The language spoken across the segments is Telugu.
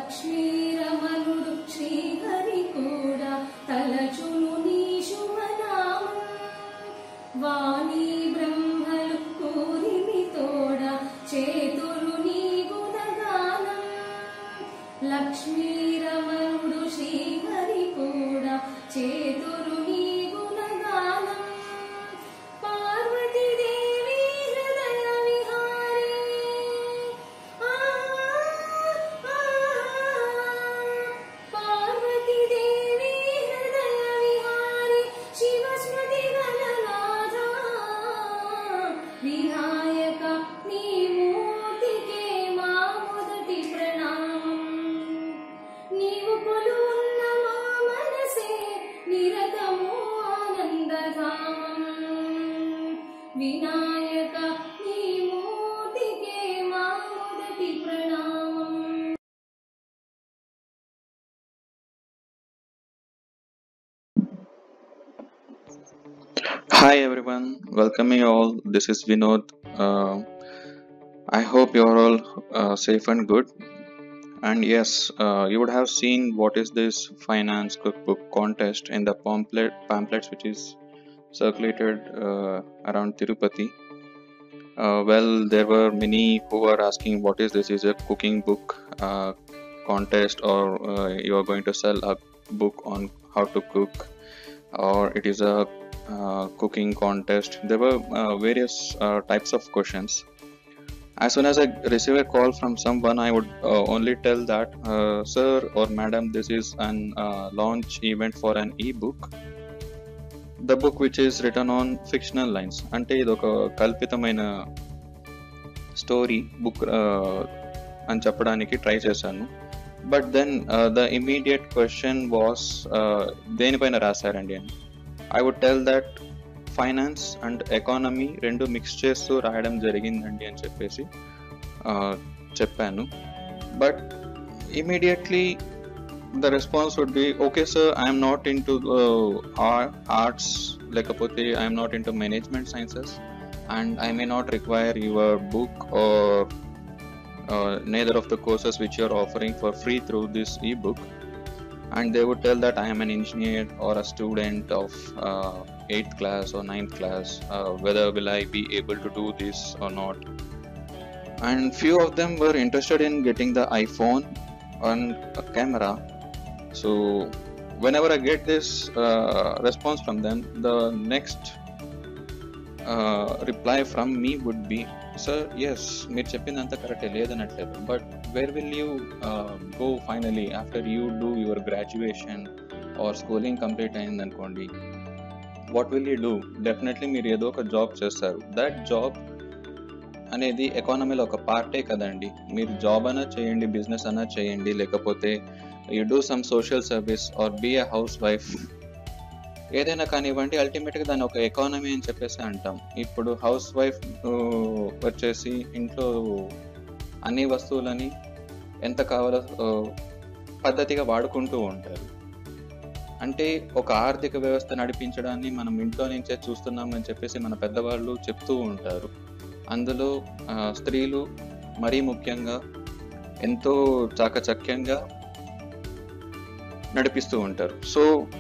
లక్ష్మీరమణుడు శ్రీహరి కూడా తలచును నీ శుభనామం వాణి బ్రహ్మలు కూరిమి తోడ చేతురు నీ గుణగానం లక్ష్మీరమణుడు శ్రీహరి కూడా చేతురు నీ గుణగానం పార్వతీదేవి హృదయ విహారీ ఆ, ఆ, పార్వతీదేవి హృదయ విహారీ శివస్మృతి గణనాథ వినాయక నీ మూర్తికే మా మొదటి ప్రణామం నీవు కొలువున్న మా మనసే నిరతము ఆనందధామం వినాయక నీ మూర్తికే మా మొదటి ప్రణామం Hi everyone, welcoming you all. This is Vinod. Uh, I hope you are all uh, safe and good. And yes, uh, you would have seen what is this finance cookbook contest in the pamphlet pamphlets which is circulated uh, around Tirupati. Uh, well, there were many who were asking what is this? Is a cooking book uh, contest, or uh, you are going to sell a book on how to cook, or it is a uh, cooking contest. There were uh, various uh, types of questions. As soon as I receive a call from someone, I would uh, only tell that, uh, sir or madam, this is an uh, launch event for an e-book. The book which is written on fictional lines అంటే ఇది ఒక కల్పితమైన స్టోరీ బుక్ అని చెప్పడానికి ట్రై చేశాను but then the immediate question was దేనిపైన రాశారండి అని I would tell that finance and economy రెండు మిక్స్ చేస్తూ రాయడం జరిగిందండి అని చెప్పేసి uh, చెప్పాను but immediately the response would be okay sir i am not into uh, art, arts లేకపోతే i am not into management sciences and i may not require your book or uh, neither of the courses which you are offering for free through this ebook and they would tell that i am an engineer or a student of uh, 8th class or 9th class uh, whether will i be able to do this or not and few of them were interested in getting the iphone and a camera so whenever i get this uh, response from them the next uh, reply from me would be sir yes మీరు చెప్పిందంతా కరెక్టే లేదనట్లేదు but where will you go finally after you do your graduation or schooling complete అయింది అనుకోండి what will you do definitely మీరు ఏదో ఒక జాబ్ చేస్తారు దట్ జాబ్ అనేది ఎకానమీలో ఒక పార్టే కదండి మీరు జాబ్ అయినా చేయండి బిజినెస్ అయినా చేయండి లేకపోతే you do some social service or be a housewife ఏదైనా కానివ్వండి అల్టిమేట్గా దాన్ని ఒక ఎకానమీ అని చెప్పేసి అంటాం ఇప్పుడు హౌస్ వైఫ్ వచ్చేసి ఇంట్లో అన్ని వస్తువులని ఎంత కావాలో ఆ, పద్ధతిగా వాడుకుంటూ ఉంటారు అంటే ఒక ఆర్థిక వ్యవస్థ నడిపించడాన్ని మనం ఇంట్లో నుంచే చూస్తున్నామని చెప్పేసి మన పెద్దవాళ్ళు చెప్తూ ఉంటారు అందులో ఆ, స్త్రీలు మరీ ముఖ్యంగా ఎంతో చాకచక్యంగా నడిపిస్తూ ఉంటారు so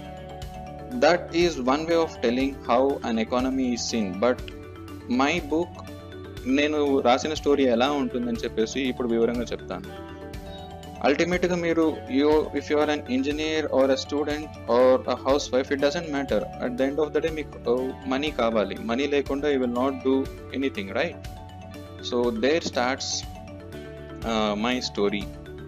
that is one way of telling how an economy is seen but my book నేను రాసిన స్టోరీ ఎలా ఉంటుందని చెప్పేసి ఇప్పుడు వివరంగా చెప్తాను అల్టిమేట్గా మీరు you if you are an engineer or a student or a housewife it doesn't matter at the end of the day మీకు మనీ కావాలి మనీ లేకుండా you will not do anything right so there starts my story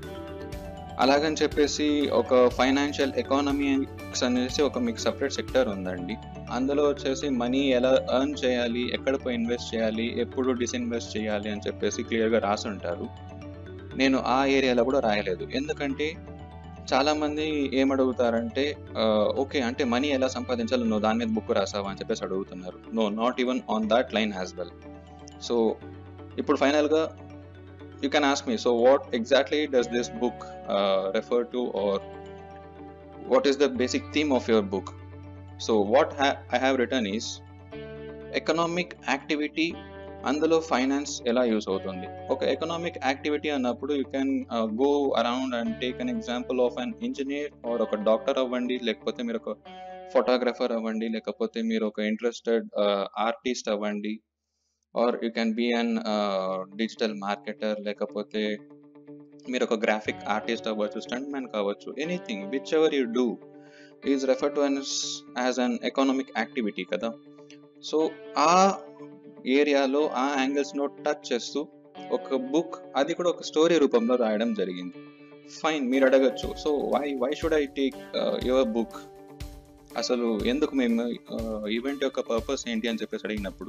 అలాగని చెప్పేసి ఒక ఫైనాన్షియల్ ఎకానమీస్ అనేసి ఒక మీకు సపరేట్ సెక్టర్ ఉందండి అందులో వచ్చేసి మనీ ఎలా ఎర్న్ చేయాలి ఎక్కడ పోయి ఇన్వెస్ట్ చేయాలి ఎప్పుడు డిస్ఇన్వెస్ట్ చేయాలి అని చెప్పేసి క్లియర్గా రాసి ఉంటారు నేను ఆ ఏరియాలో కూడా రాయలేదు ఎందుకంటే చాలా మంది ఏమడుగుతారంటే ఓకే అంటే మనీ ఎలా సంపాదించాలో నువ్వు దాని మీద బుక్ రాసావా అని చెప్పేసి అడుగుతున్నారు no not even on that line as well so ఇప్పుడు ఫైనల్గా you can ask me so what exactly does this book uh, refer to or what is the basic theme of your book so what ha- i have written is economic activity అందులో ఫైనాన్స్ ఎలా యూస్ అవుతుంది ఒక ఎకనామిక్ యాక్టివిటీ అన్నప్పుడు you can go around and take an example of an engineer or ఒక డాక్టర్ అవ్వండి లేకపోతే మీరు ఒక ఫోటోగ్రఫర్ అవ్వండి లేకపోతే మీరు ఒక ఇంట్రెస్టెడ్ ఆర్టిస్ట్ అవ్వండి or you can be an digital marketer లేకపోతే మీరు ఒక గ్రాఫిక్ ఆర్టిస్ట్ అవ్వచ్చు స్టంట్ మ్యాన్ కావచ్చు anything which ever you do is refer to an as an economic activity కదా సో ఆ ఏరియాలో ఆ యాంగిల్స్ను టచ్ చేస్తూ ఒక బుక్ అది కూడా ఒక స్టోరీ రూపంలో రాయడం జరిగింది ఫైన్ మీరు అడగచ్చు so why why should I take your book అసలు ఎందుకు మేము ఈవెంట్ యొక్క పర్పస్ ఏంటి అని చెప్పేసి అడిగినప్పుడు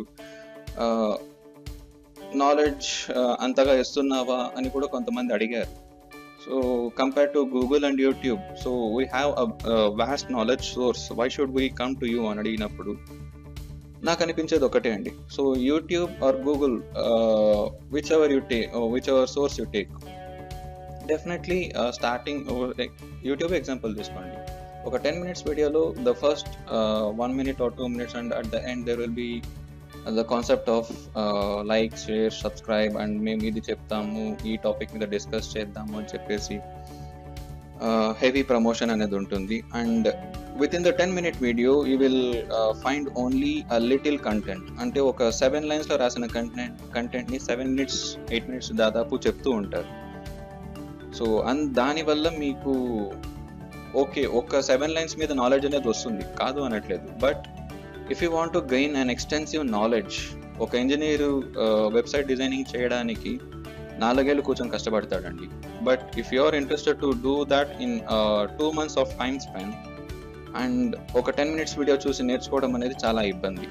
నాలెడ్జ్ అంతగా ఇస్తున్నావా అని కూడా కొంతమంది అడిగారు so compare to Google and YouTube so we have vast knowledge source why should we come to you అని అడిగినప్పుడు నాకు అనిపించేది ఒకటే అండి so YouTube or Google which ever you take which ever source you take definitely starting YouTube example తీసుకోండి ఒక టెన్ మినిట్స్ వీడియోలో the first one minute or two minutes and at the end there will be the concept of like share subscribe and మేము ఇది చెప్తాము ఈ టాపిక్ మీద డిస్కస్ చేద్దాము అని చెప్పేసి హెవీ ప్రమోషన్ అనేది ఉంటుంది and within the ten minute video you will find only a little content అంటే ఒక సెవెన్ లైన్స్లో రాసిన కంటెంట్ కంటెంట్ని సెవెన్ మినిట్స్ ఎయిట్ మినిట్స్ దాదాపు చెప్తూ ఉంటారు సో అండ్ దానివల్ల మీకు ఓకే ఒక సెవెన్ లైన్స్ మీద నాలెడ్జ్ అనేది వస్తుంది కాదు అనట్లేదు but if you want to gain an extensive knowledge ఒక ఇంజనీర్ వెబ్సైట్ డిజైనింగ్ చేయడానికి నాలుగేళ్ళు కూర్చొని కష్టపడతాడండి but if you are interested to do that in two months of time spend and ఒక టెన్ మినిట్స్ వీడియో చూసి నేర్చుకోవడం అనేది చాలా ఇబ్బంది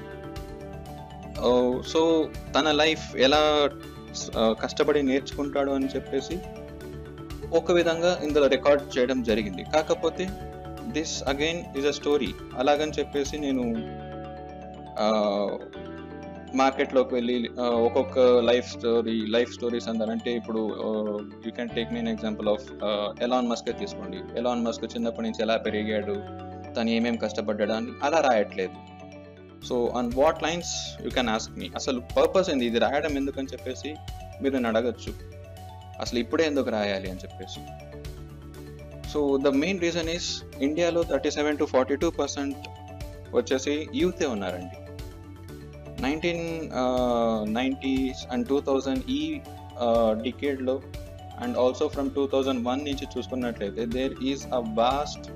సో తన లైఫ్ ఎలా కష్టపడి నేర్చుకుంటాడు అని చెప్పేసి ఒక విధంగా ఇందులో రికార్డ్ చేయడం జరిగింది కాకపోతే this again is a story అలాగని చెప్పేసి నేను మార్కెట్లోకి వెళ్ళి ఒక్కొక్క లైఫ్ స్టోరీ లైఫ్ స్టోరీస్ అందరంటే ఇప్పుడు you can take mean example of Elon Musk తీసుకోండి ఎలాన్ మస్క్ చిన్నప్పటి నుంచి ఎలా పెరిగాడు తను ఏమేమి కష్టపడ్డాడు అని అలా రాయట్లేదు so on what lines you can ask me అసలు పర్పస్ ఏంది ఇది రాయడం ఎందుకని చెప్పేసి మీరు నన్ను అడగచ్చు అసలు ఇప్పుడే ఎందుకు రాయాలి అని చెప్పేసి so the main reason is ఇండియాలో thirty seven to forty two percent వచ్చేసి యూతే ఉన్నారండి nineteen nineties and two thousand ఈ డికేడ్లో and also from two thousand one నుంచి చూసుకున్నట్లయితే there is a vast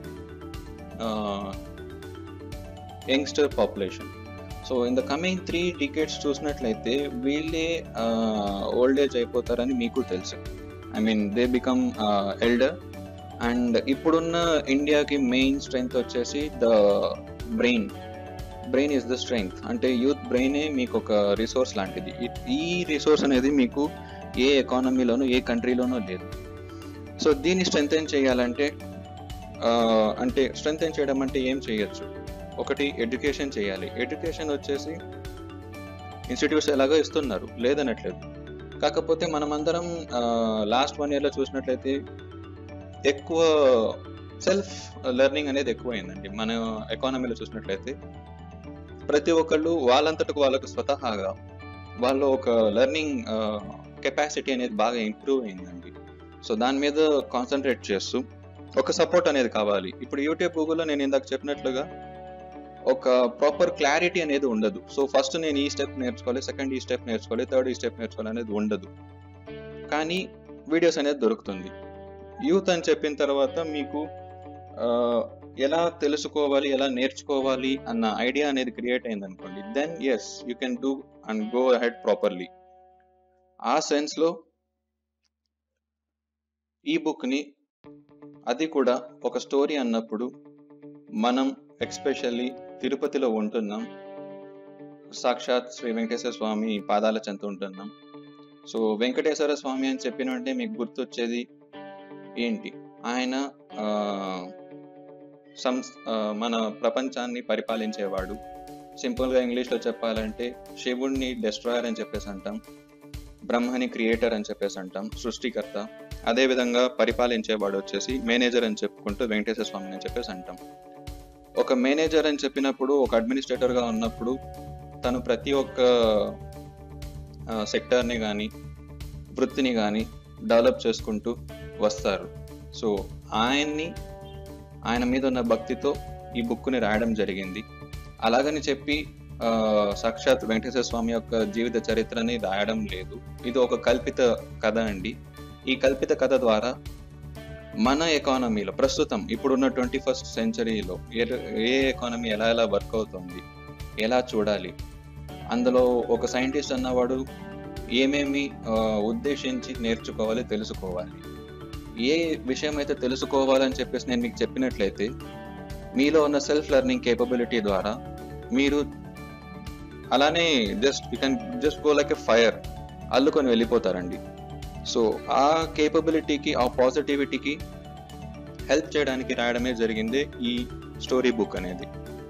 youngster population so in the coming three decades చూసినట్లయితే వీళ్ళే ఓల్డ్ ఏజ్ అయిపోతారని మీకు తెలుసు I mean they become elder and ఇప్పుడున్న ఇండియాకి మెయిన్ స్ట్రెంగ్త్ వచ్చేసి the brain brain is the strength అంటే యూత్ బ్రెయినే మీకు ఒక రిసోర్స్ లాంటిది ఈ రిసోర్స్ అనేది మీకు ఏ ఎకానమీలోనూ ఏ కంట్రీలోనూ లేదు సో దీన్ని స్ట్రెంగ్తెన్ చేయాలంటే అంటే స్ట్రెంగ్తెన్ చేయడం అంటే ఏం చేయొచ్చు ఒకటి ఎడ్యుకేషన్ చేయాలి ఎడ్యుకేషన్ వచ్చేసి ఇన్స్టిట్యూట్స్ ఎలాగో ఇస్తున్నారు లేదనట్లేదు కాకపోతే మనమందరం లాస్ట్ వన్ ఇయర్లో చూసినట్లయితే ఎక్కువ సెల్ఫ్ లెర్నింగ్ అనేది ఎక్కువైందండి మన ఎకానమీలో చూసినట్లయితే ప్రతి ఒక్కళ్ళు వాళ్ళంతటకు వాళ్ళకు స్వతహాగా వాళ్ళు ఒక లెర్నింగ్ కెపాసిటీ అనేది బాగా ఇంప్రూవ్ అయిందండి సో దాని మీద కాన్సన్ట్రేట్ చేస్తూ ఒక సపోర్ట్ అనేది కావాలి ఇప్పుడు యూట్యూబ్ గూగుల్లో నేను ఇందాక చెప్పినట్లుగా ఒక ప్రాపర్ క్లారిటీ అనేది ఉండదు సో ఫస్ట్ నేను ఈ స్టెప్ నేర్చుకోవాలి సెకండ్ ఈ స్టెప్ నేర్చుకోవాలి థర్డ్ ఈ స్టెప్ నేర్చుకోవాలి అనేది ఉండదు కానీ వీడియోస్ అనేది దొరుకుతుంది యూత్ అని చెప్పిన తర్వాత మీకు ఎలా తెలుసుకోవాలి ఎలా నేర్చుకోవాలి అన్న ఐడియా అనేది క్రియేట్ అయింది అనుకోండి then yes you can do and go ahead properly ఆ సెన్స్లో ఈ బుక్ని అది కూడా ఒక స్టోరీ అన్నప్పుడు మనం ఎక్స్పెషల్లీ తిరుపతిలో ఉంటున్నాం సాక్షాత్ శ్రీ వెంకటేశ్వర స్వామి పాదాల చెంత ఉంటున్నాం సో వెంకటేశ్వర స్వామి అని చెప్పిన వెంటనే మీకు గుర్తొచ్చేది ఏంటి ఆయన సం మన ప్రపంచాన్ని పరిపాలించేవాడు సింపుల్గా ఇంగ్లీష్లో చెప్పాలంటే శివుణ్ణి డెస్ట్రాయర్ అని చెప్పేసి అంటాం బ్రహ్మని క్రియేటర్ అని చెప్పేసి అంటాం సృష్టికర్త అదేవిధంగా పరిపాలించేవాడు వచ్చేసి మేనేజర్ అని చెప్పుకుంటూ వెంకటేశ్వర స్వామిని అని చెప్పేసి అంటాం ఒక మేనేజర్ అని చెప్పినప్పుడు ఒక అడ్మినిస్ట్రేటర్గా ఉన్నప్పుడు తను ప్రతి ఒక్క సెక్టర్ని కానీ వృత్తిని కానీ డెవలప్ చేసుకుంటూ వస్తారు సో ఆయన్ని ఆయన మీద ఉన్న భక్తితో ఈ బుక్ని రాయడం జరిగింది అలాగని చెప్పి ఆ, సాక్షాత్ వెంకటేశ్వర స్వామి యొక్క జీవిత చరిత్రని రాయడం లేదు ఇది ఒక కల్పిత కథ అండి ఈ కల్పిత కథ ద్వారా మన ఎకానమీలో ప్రస్తుతం ఇప్పుడున్న ట్వంటీ ఫస్ట్ సెంచరీలో ఏ ఏ ఎకానమీ ఎలా ఎలా వర్క్ అవుతుంది ఎలా చూడాలి అందులో ఒక సైంటిస్ట్ అన్నవాడు ఏమేమి ఆ, ఉద్దేశించి నేర్చుకోవాలి తెలుసుకోవాలి ఏ విషయం అయితే తెలుసుకోవాలని చెప్పేసి నేను మీకు చెప్పినట్లయితే మీలో ఉన్న సెల్ఫ్ లెర్నింగ్ కేపబిలిటీ ద్వారా మీరు అలానే just you can just go like a fire అల్లుకొని వెళ్ళిపోతారండి సో ఆ కేపబిలిటీకి ఆ పాజిటివిటీకి హెల్ప్ చేయడానికి రాయడమే జరిగింది ఈ స్టోరీ బుక్ అనేది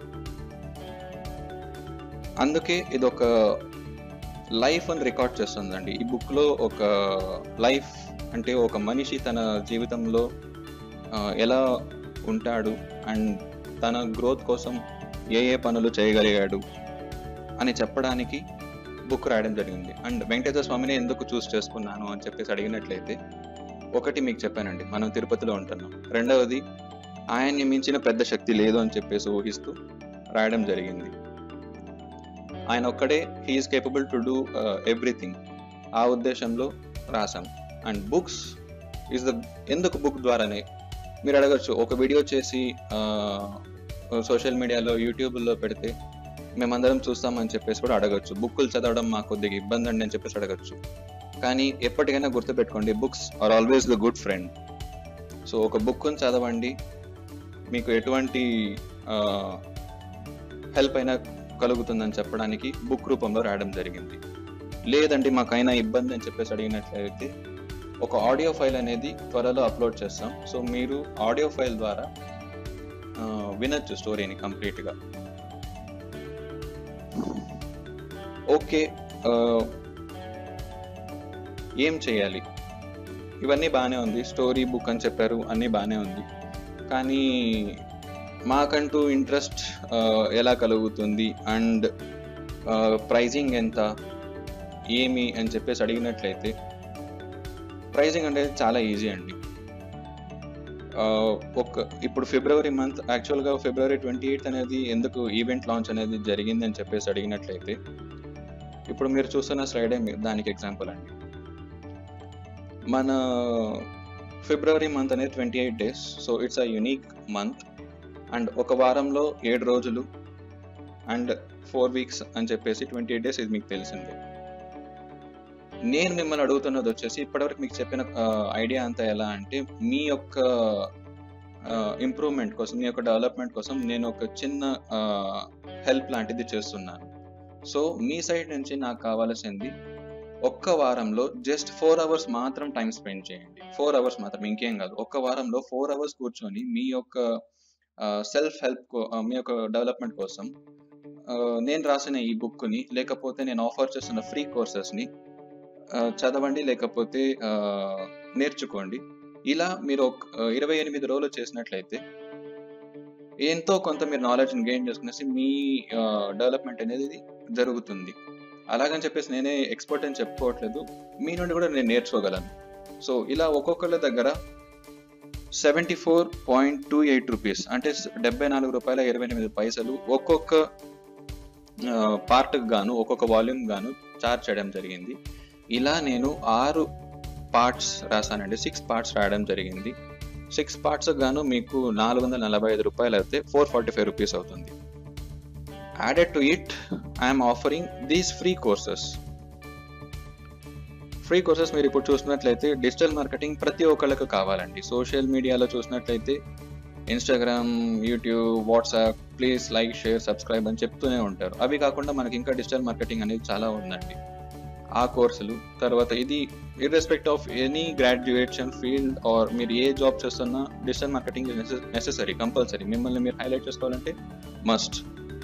అందుకే ఇది ఒక లైఫ్ అని రికార్డ్ చేస్తుందండి ఈ బుక్ లో ఒక లైఫ్ అంటే ఒక మనిషి తన జీవితంలో ఆ, ఎలా ఉంటాడు అండ్ తన గ్రోత్ కోసం ఏ ఏ పనులు చేయగలిగాడు అని చెప్పడానికి బుక్ రాయడం జరిగింది అండ్ వెంకటేశ్వర స్వామిని ఎందుకు చూస్ చేసుకున్నాను అని చెప్పేసి అడిగినట్లయితే ఒకటి మీకు చెప్పానండి మనం తిరుపతిలో ఉంటున్నాం రెండవది ఆయన్ని మించిన పెద్ద శక్తి లేదు అని చెప్పేసి ఊహిస్తూ రాయడం జరిగింది ఆయన ఒక్కడే he is capable to do everything ఆ ఉద్దేశంలో రాశాం అండ్ బుక్స్ ఇస్ ద ఎందుకు బుక్ ద్వారానే మీరు అడగచ్చు ఒక వీడియో చేసి సోషల్ మీడియాలో యూట్యూబ్లో పెడితే మేమందరం చూస్తామని చెప్పేసి కూడా అడగచ్చు బుక్కులు చదవడం మాకు కొద్దిగా ఇబ్బంది అండి అని చెప్పేసి అడగచ్చు కానీ ఎప్పటికైనా గుర్తుపెట్టుకోండి books are always the good friend so ఒక బుక్ని చదవండి మీకు ఎటువంటి హెల్ప్ అయినా కలుగుతుందని చెప్పడానికి బుక్ రూపంలో రాయడం జరిగింది లేదండి మాకైనా ఇబ్బంది అని చెప్పేసి అడిగినట్లయితే ఒక ఆడియో ఫైల్ అనేది త్వరలో అప్లోడ్ చేస్తాం సో మీరు ఆడియో ఫైల్ ద్వారా ఆ, వినొచ్చు స్టోరీని కంప్లీట్గా ఓకే ఆ, ఏం చేయాలి ఇవన్నీ బాగానే ఉంది స్టోరీ బుక్ అని చెప్పారు అన్నీ బాగానే ఉంది కానీ మాకంటూ ఇంట్రెస్ట్ ఎలా కలుగుతుంది అండ్ ప్రైజింగ్ ఎంత ఏమి అని చెప్పేసి అడిగినట్లయితే ప్రైజింగ్ అనేది చాలా ఈజీ అండి ఆ, ఒక ఇప్పుడు ఫిబ్రవరి మంత్ యాక్చువల్గా ఫిబ్రవరి ట్వంటీ ఎయిత్ అనేది ఎందుకు ఈవెంట్ లాంచ్ అనేది జరిగింది అని చెప్పేసి అడిగినట్లయితే ఇప్పుడు మీరు చూస్తున్న స్లైడే మీ- దానికి ఎగ్జాంపుల్ అండి మన ఫిబ్రవరి మంత్ అనేది twenty eight days so it's a unique month and ఒక వారంలో ఏడు రోజులు అండ్ ఫోర్ వీక్స్ అని చెప్పేసి ట్వంటీ ఎయిట్ డేస్ ఇది మీకు తెలిసిందే నేను మిమ్మల్ని అడుగుతున్నది వచ్చేసి ఇప్పటివరకు మీకు చెప్పిన ఐడియా అంతా ఎలా అంటే మీ యొక్క ఇంప్రూవ్మెంట్ కోసం మీ యొక్క డెవలప్మెంట్ కోసం నేను ఒక చిన్న హెల్ప్ లాంటిది చేస్తున్నాను సో మీ సైడ్ నుంచి నాకు కావాల్సింది ఒక్క వారంలో జస్ట్ ఫోర్ అవర్స్ మాత్రం టైం స్పెండ్ చేయండి ఫోర్ అవర్స్ మాత్రం ఇంకేం కాదు ఒక్క వారంలో ఫోర్ అవర్స్ కూర్చొని మీ యొక్క సెల్ఫ్ హెల్ప్ మీ యొక్క డెవలప్మెంట్ కోసం ఆ, నేను రాసిన ఈ బుక్ని లేకపోతే నేను ఆఫర్ చేస్తున్న ఫ్రీ కోర్సెస్ని చదవండి లేకపోతే ఆ, నేర్చుకోండి ఇలా మీరు ఒక ఆ, ఇరవై ఎనిమిది రోజులు చేసినట్లయితే ఎంతో కొంత మీరు నాలెడ్జ్ని గెయిన్ చేసుకునేసి మీ డెవలప్మెంట్ అనేది జరుగుతుంది అలాగని చెప్పేసి నేనే ఎక్స్పర్ట్ అని చెప్పుకోవట్లేదు మీ నుండి కూడా నేను నేర్చుకోగలను సో ఇలా ఒక్కొక్కళ్ళ దగ్గర seventy four point two eight rupees అంటే డెబ్బై నాలుగు రూపాయల ఇరవై ఎనిమిది పైసలు ఒక్కొక్క పార్ట్కి గాను ఒక్కొక్క వాల్యూమ్ గాను చార్జ్ చేయడం జరిగింది ఇలా నేను ఆరు పార్ట్స్ రాశానండి సిక్స్ పార్ట్స్ రాయడం జరిగింది సిక్స్ పార్ట్స్ గాను మీకు నాలుగు వందల నలభై ఐదు రూపాయలు అయితే ఫోర్ ఫార్టీ ఫైవ్ రూపీస్ అవుతుంది added to it I'm offering these free courses free courses మీరు ఇప్పుడు చూసినట్లయితే డిజిటల్ మార్కెటింగ్ ప్రతి ఒక్కళ్ళకి కావాలండి సోషల్ మీడియాలో చూసినట్లయితే Instagram YouTube WhatsApp please like share subscribe అని చెప్తూనే ఉంటారు అవి కాకుండా మనకి ఇంకా డిజిటల్ మార్కెటింగ్ అనేది చాలా ఉందండి ఆ కోర్సులు తర్వాత ఇది irrespect of any graduation field or మీరు ఏ జాబ్ చేస్తున్నా డిజిటల్ మార్కెటింగ్ నెసెసరీ కంపల్సరీ మిమ్మల్ని మీరు హైలైట్ చేసుకోవాలంటే must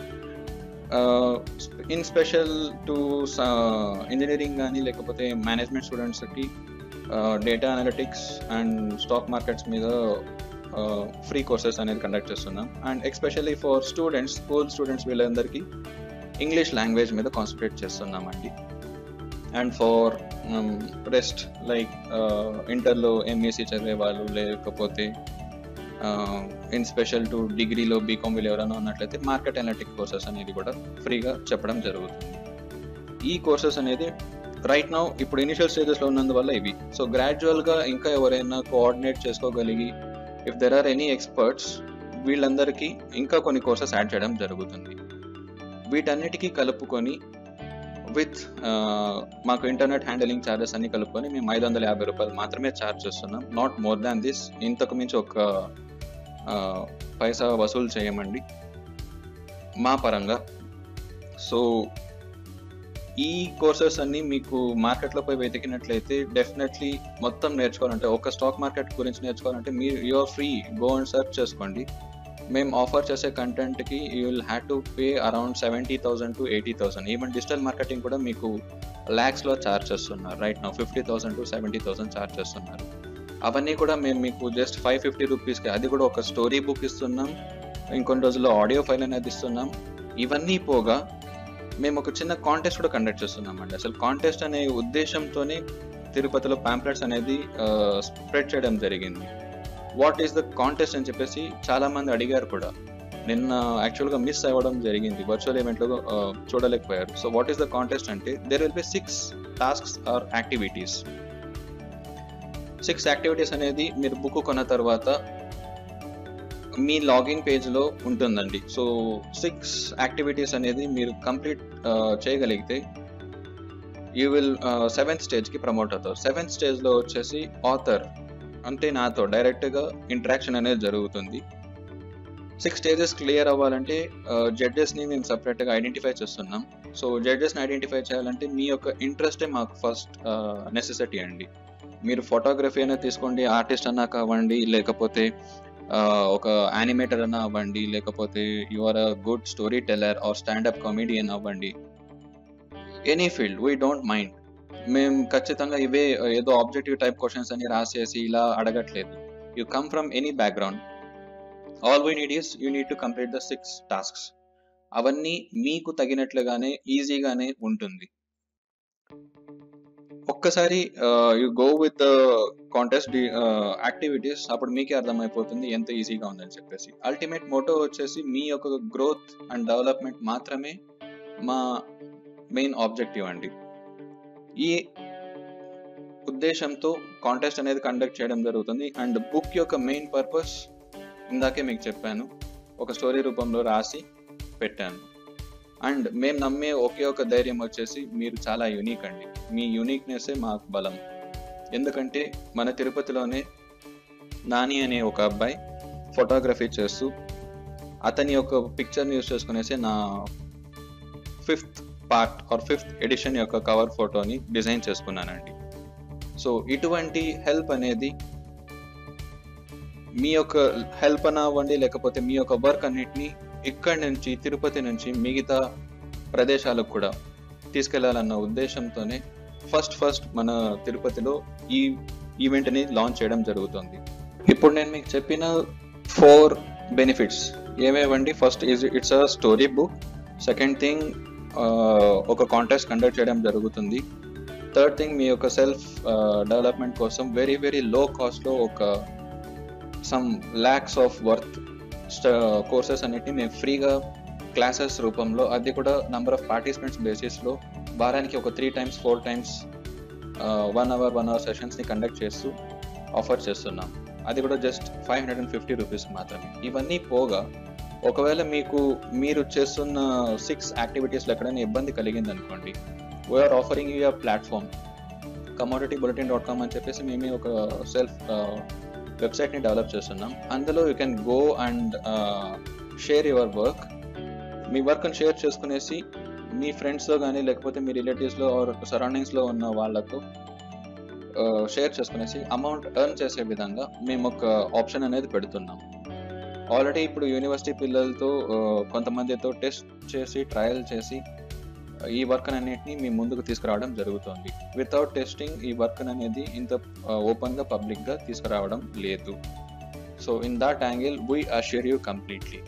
in special to engineering కానీ లేకపోతే మేనేజ్మెంట్ స్టూడెంట్స్కి data analytics and stock markets మీద ఫ్రీ కోర్సెస్ అనేది కండక్ట్ చేస్తున్నాం and especially for students school students వీళ్ళందరికీ ఇంగ్లీష్ లాంగ్వేజ్ మీద కాన్సన్ట్రేట్ చేస్తున్నామండి అండ్ ఫార్ రెస్ట్ లైక్ ఇంటర్లో ఎంఈసీ చదివే వాళ్ళు లేకపోతే ఇన్ స్పెషల్ టు డిగ్రీలో బీకామ్ వీళ్ళు ఎవరైనా ఉన్నట్లయితే మార్కెట్ అనలిటిక్ కోర్సెస్ అనేది కూడా ఫ్రీగా చెప్పడం జరుగుతుంది ఈ కోర్సెస్ అనేది రైట్ నౌ ఇప్పుడు ఇనిషియల్ స్టేజెస్లో ఉన్నందువల్ల ఇవి సో గ్రాడ్యువల్గా ఇంకా ఎవరైనా కోఆర్డినేట్ చేసుకోగలిగి if there are any experts వీళ్ళందరికీ ఇంకా కొన్ని కోర్సెస్ యాడ్ చేయడం జరుగుతుంది వీటన్నిటికీ కలుపుకొని విత్ మాకు ఇంటర్నెట్ హ్యాండిలింగ్ ఛార్జెస్ అన్ని కలుపుకొని మేము ఐదు వందల యాభై రూపాయలు మాత్రమే ఛార్జ్ చేస్తున్నాం నాట్ మోర్ దాన్ దిస్ ఇంతకు మించి ఒక పైసా వసూలు చేయమండి మా పరంగా సో ఈ కోర్సెస్ అన్ని మీకు మార్కెట్లో పోయి వెతికినట్లయితే డెఫినెట్లీ మొత్తం నేర్చుకోవాలంటే ఒక స్టాక్ మార్కెట్ గురించి నేర్చుకోవాలంటే మీరు you're free go and search చేసుకోండి మేము ఆఫర్ చేసే కంటెంట్కి you will have to pay around seventy thousand to eighty thousand even digital marketing కూడా మీకు ల్యాక్స్లో ఛార్జ్ చేస్తున్నారు రైట్ నా fifty thousand to seventy thousand charge చేస్తున్నారు అవన్నీ కూడా మేము మీకు జస్ట్ ఫైవ్ ఫిఫ్టీ రూపీస్కి అది కూడా ఒక స్టోరీ బుక్ ఇస్తున్నాం ఇంకొన్ని రోజుల్లో ఆడియో ఫైల్ అనేది ఇస్తున్నాం ఇవన్నీ పోగా మేము ఒక చిన్న కాంటెస్ట్ కూడా కండక్ట్ చేస్తున్నాం అండి అసలు కాంటెస్ట్ అనే ఉద్దేశంతోనే తిరుపతిలో పాంప్లెట్స్ అనేది స్ప్రెడ్ చేయడం జరిగింది వాట్ ఈస్ ద కాంటెస్ట్ అని చెప్పేసి చాలా మంది అడిగారు కూడా నిన్న యాక్చువల్గా మిస్ అవ్వడం జరిగింది వర్చువల్ ఈవెంట్లో చూడలేకపోయారు so what is the contest అంటే there will be six tasks or activities six activities అనేది మీరు బుక్ కొన్న తర్వాత మీ లాగిన్ పేజ్లో ఉంటుందండి సో సిక్స్ యాక్టివిటీస్ అనేది మీరు కంప్లీట్ చేయగలిగితే యూ విల్ సెవెంత్ స్టేజ్కి ప్రమోట్ అవుతారు సెవెంత్ స్టేజ్లో వచ్చేసి ఆథర్ అంటే నాతో డైరెక్ట్గా ఇంటరాక్షన్ అనేది జరుగుతుంది సిక్స్ స్టేజెస్ క్లియర్ అవ్వాలంటే జడ్జెస్ని మేము సపరేట్గా ఐడెంటిఫై చేస్తున్నాం సో జడ్జెస్ని ఐడెంటిఫై చేయాలంటే మీ యొక్క ఇంట్రెస్టే మాకు ఫస్ట్ నెసెసిటీ అండి మీరు ఫోటోగ్రఫీ అయినా తీసుకోండి ఆర్టిస్ట్ అన్నా కావండి లేకపోతే ఒక యానిమేటర్ అన్నా అవ్వండి లేకపోతే you are a good storyteller or standup comedian అవ్వండి any field we don't mind మేము ఖచ్చితంగా ఇవే ఏదో ఆబ్జెక్టివ్ టైప్ క్వశ్చన్స్ అని రాసేసి ఇలా అడగట్లేదు you come from any background all we need is you need to complete the six tasks అవన్నీ మీకు తగినట్లుగానే ఈజీగానే ఉంటుంది ఒక్కసారి you go with contest activities అప్పుడు మీకే అర్థమైపోతుంది ఎంత ఈజీగా ఉందని చెప్పేసి అల్టిమేట్ మోటో వచ్చేసి మీ యొక్క గ్రోత్ అండ్ డెవలప్మెంట్ మాత్రమే మా మెయిన్ ఆబ్జెక్టివ్ అండి ఈ ఉద్దేశంతో కాంటెస్ట్ అనేది కండక్ట్ చేయడం జరుగుతుంది అండ్ బుక్ యొక్క మెయిన్ పర్పస్ ఇందాకే మీకు చెప్పాను ఒక స్టోరీ రూపంలో రాసి పెట్టాను అండ్ మేము నమ్మే ఒకే ఒక ధైర్యం వచ్చేసి మీరు చాలా యూనిక్ అండి మీ యూనిక్నెస్సే మాకు బలం ఎందుకంటే మన తిరుపతిలోనే నాని అనే ఒక అబ్బాయి ఫోటోగ్రఫీ చేస్తూ అతని యొక్క పిక్చర్ని యూస్ చేసుకునేసి నా fifth part or fifth edition యొక్క కవర్ ఫోటోని డిజైన్ చేసుకున్నానండి సో ఇటువంటి హెల్ప్ అనేది మీ యొక్క హెల్ప్ అని అవ్వండి లేకపోతే మీ యొక్క వర్క్ అన్నిటిని ఇక్కడి నుంచి తిరుపతి నుంచి మిగతా ప్రదేశాలకు కూడా తీసుకెళ్లాలన్న ఉద్దేశంతోనే ఫస్ట్ ఫస్ట్ మన తిరుపతిలో ఈ ఈవెంట్ని లాంచ్ చేయడం జరుగుతుంది ఇప్పుడు నేను మీకు చెప్పిన ఫోర్ బెనిఫిట్స్ ఏమేవండి first is it's a story book second thing ఒక కాంటెస్ట్ కండక్ట్ చేయడం జరుగుతుంది థర్డ్ థింగ్ మీ యొక్క సెల్ఫ్ డెవలప్మెంట్ కోసం వెరీ వెరీ లో కాస్ట్లో ఒక some lakhs of worth courses అన్నిటిని మేము ఫ్రీగా క్లాసెస్ రూపంలో అది కూడా నంబర్ ఆఫ్ పార్టిసిపెంట్స్ బేసిస్లో వారానికి ఒక three times four times one hour one hour సెషన్స్ని కండక్ట్ చేస్తూ ఆఫర్ చేస్తున్నాం అది కూడా just five hundred and fifty rupees మాత్రమే ఇవన్నీ పోగా ఒకవేళ మీకు మీరు చేస్తున్న సిక్స్ యాక్టివిటీస్లో ఎక్కడైనా ఇబ్బంది కలిగింది అనుకోండి we're offering you platform commodity bulletin dot com అని చెప్పేసి మేమే ఒక సెల్ఫ్ వెబ్సైట్ని డెవలప్ చేస్తున్నాం అందులో you can go and share your work మీ వర్క్ని షేర్ చేసుకునేసి మీ ఫ్రెండ్స్తో కానీ లేకపోతే మీ రిలేటివ్స్లో ఆర్ సరౌండింగ్స్లో ఉన్న వాళ్ళతో షేర్ చేసుకునేసి అమౌంట్ ఎర్న్ చేసే విధంగా మేము ఒక ఆప్షన్ అనేది పెడుతున్నాం ఆల్రెడీ ఇప్పుడు యూనివర్సిటీ పిల్లలతో కొంతమందితో టెస్ట్ చేసి ట్రయల్ చేసి ఈ వర్క్ అన్నిటిని మీ ముందుకు తీసుకురావడం జరుగుతుంది వితౌట్ టెస్టింగ్ ఈ వర్క్ అనేది ఇంత ఓపెన్గా పబ్లిక్గా తీసుకురావడం లేదు so in that angle we assure you completely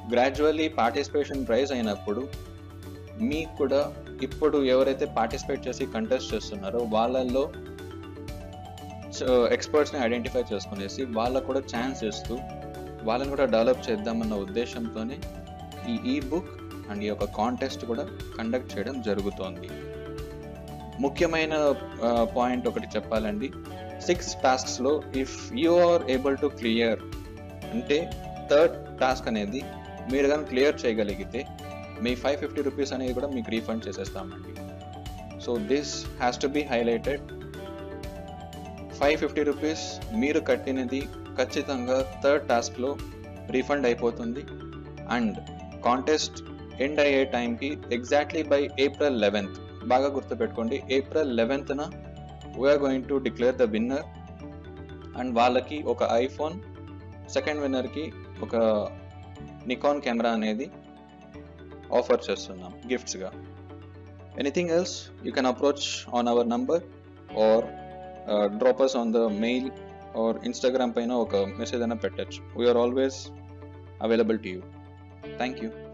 gradually participation prize అయినప్పుడు మీకు కూడా ఇప్పుడు ఎవరైతే పార్టిసిపేట్ చేసి కంటెస్ట్ చేస్తున్నారో వాళ్ళల్లో ఎక్స్పర్ట్స్ని ఐడెంటిఫై చేసుకునేసి వాళ్ళకు కూడా ఛాన్స్ ఇస్తూ వాళ్ళని కూడా డెవలప్ చేద్దామన్న ఉద్దేశంతోనే ఈ ఈ బుక్ అండ్ ఈ యొక్క కాంటెస్ట్ కూడా కండక్ట్ చేయడం జరుగుతోంది ముఖ్యమైన పాయింట్ ఒకటి చెప్పాలండి సిక్స్ టాస్క్స్లో if you are able to clear అంటే థర్డ్ టాస్క్ అనేది మీరు కానీ క్లియర్ చేయగలిగితే మీ ఫైవ్ ఫిఫ్టీ రూపీస్ అనేది కూడా మీకు రీఫండ్ చేసేస్తామండి so this has to be highlighted five fifty rupees మీరు కట్టినది ఖచ్చితంగా థర్డ్ టాస్క్లో రీఫండ్ అయిపోతుంది అండ్ కాంటెస్ట్ ఎండ్ అయ్యే టైంకి ఎగ్జాక్ట్లీ బై ఏప్రిల్ లెవెన్త్ బాగా గుర్తుపెట్టుకోండి ఏప్రిల్ లెవెన్త్న we're going to declare the winner and వాళ్ళకి ఒక ఐఫోన్ సెకండ్ విన్నర్కి ఒక నికాన్ కెమెరా అనేది ఆఫర్ చేస్తున్నాం గిఫ్ట్స్గా anything else you can approach on our number or drop us on the mail or Instagram పైన ఒక మెసేజ్ అయినా పెట్టచ్చు we're always available to you thank you